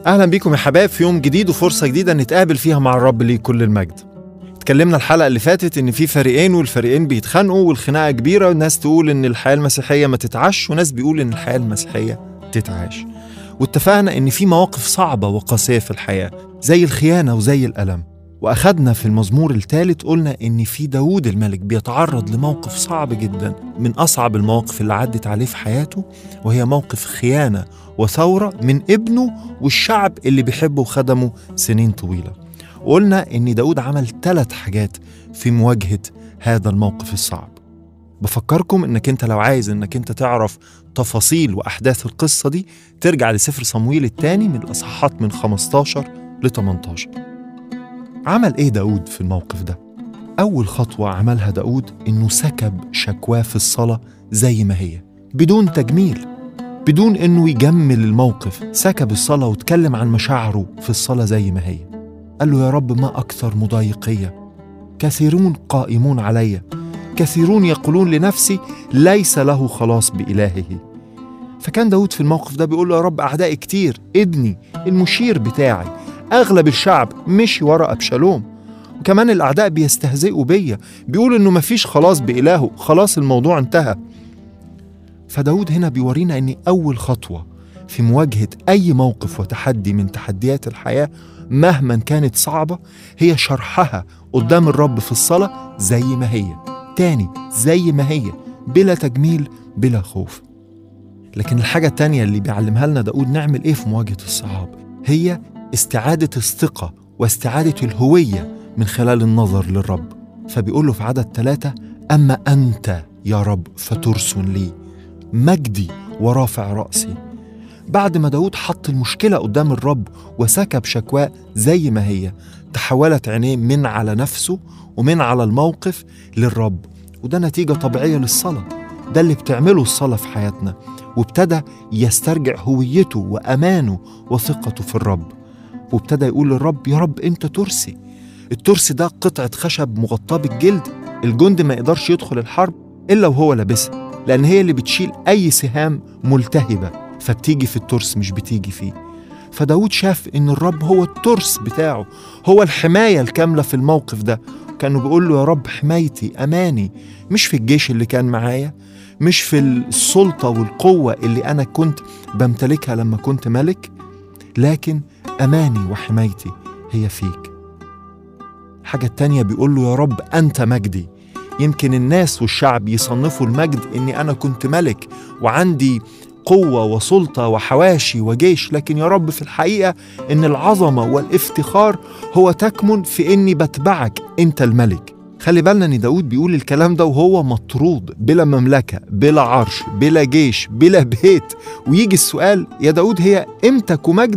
اهلا بيكم يا حبايب في يوم جديد وفرصه جديده نتقابل فيها مع الرب ليه كل المجد اتكلمنا الحلقه اللي فاتت ان في فريقين والفريقين بيتخانقوا والخناقه كبيره والناس تقول ان الحياه المسيحيه ما تتعش وناس بيقول ان الحياه المسيحيه تتعاش واتفقنا ان في مواقف صعبه وقاسيه في الحياه زي الخيانه وزي الالم واخدنا في المزمور الثالث قلنا ان في داوود الملك بيتعرض لموقف صعب جدا من اصعب المواقف اللي عدت عليه في حياته وهي موقف خيانه وثوره من ابنه والشعب اللي بيحبه وخدمه سنين طويله وقلنا ان داود عمل ثلاث حاجات في مواجهه هذا الموقف الصعب بفكركم انك انت لو عايز انك انت تعرف تفاصيل واحداث القصه دي ترجع لسفر صمويل الثاني من الاصحاحات من 15 ل 18 عمل ايه داود في الموقف ده اول خطوه عملها داود انه سكب شكواه في الصلاه زي ما هي بدون تجميل بدون انه يجمل الموقف سكب الصلاه واتكلم عن مشاعره في الصلاه زي ما هي قال له يا رب ما اكثر مضايقيه كثيرون قائمون علي كثيرون يقولون لنفسي ليس له خلاص بإلهه فكان داود في الموقف ده بيقول له يا رب أعدائي كتير ابني المشير بتاعي أغلب الشعب مشي ورا أبشالوم وكمان الأعداء بيستهزئوا بيا بيقولوا إنه مفيش خلاص بإلهه خلاص الموضوع انتهى فداود هنا بيورينا إن أول خطوة في مواجهة أي موقف وتحدي من تحديات الحياة مهما كانت صعبة هي شرحها قدام الرب في الصلاة زي ما هي تاني زي ما هي بلا تجميل بلا خوف لكن الحاجة التانية اللي بيعلمها لنا داود نعمل ايه في مواجهة الصعاب هي استعادة الثقة واستعادة الهوية من خلال النظر للرب فبيقول له في عدد ثلاثة أما أنت يا رب فترسن لي مجدي ورافع رأسي بعد ما داود حط المشكلة قدام الرب وسكب شكواه زي ما هي تحولت عينيه من على نفسه ومن على الموقف للرب وده نتيجة طبيعية للصلاة ده اللي بتعمله الصلاة في حياتنا وابتدى يسترجع هويته وأمانه وثقته في الرب وابتدى يقول للرب يا رب أنت ترسي الترسي ده قطعة خشب مغطاة بالجلد الجندي ما يقدرش يدخل الحرب إلا وهو لابسها لأن هي اللي بتشيل أي سهام ملتهبة فبتيجي في الترس مش بتيجي فيه فداود شاف ان الرب هو الترس بتاعه هو الحماية الكاملة في الموقف ده كانوا بيقول له يا رب حمايتي أماني مش في الجيش اللي كان معايا مش في السلطة والقوة اللي أنا كنت بمتلكها لما كنت ملك لكن أماني وحمايتي هي فيك حاجة التانية بيقول له يا رب أنت مجدي يمكن الناس والشعب يصنفوا المجد إني أنا كنت ملك وعندي قوة وسلطة وحواشي وجيش لكن يا رب في الحقيقة إن العظمة والافتخار هو تكمن في إني بتبعك أنت الملك خلي بالنا إن داود بيقول الكلام ده وهو مطرود بلا مملكة بلا عرش بلا جيش بلا بيت ويجي السؤال يا داود هي إمتى مجد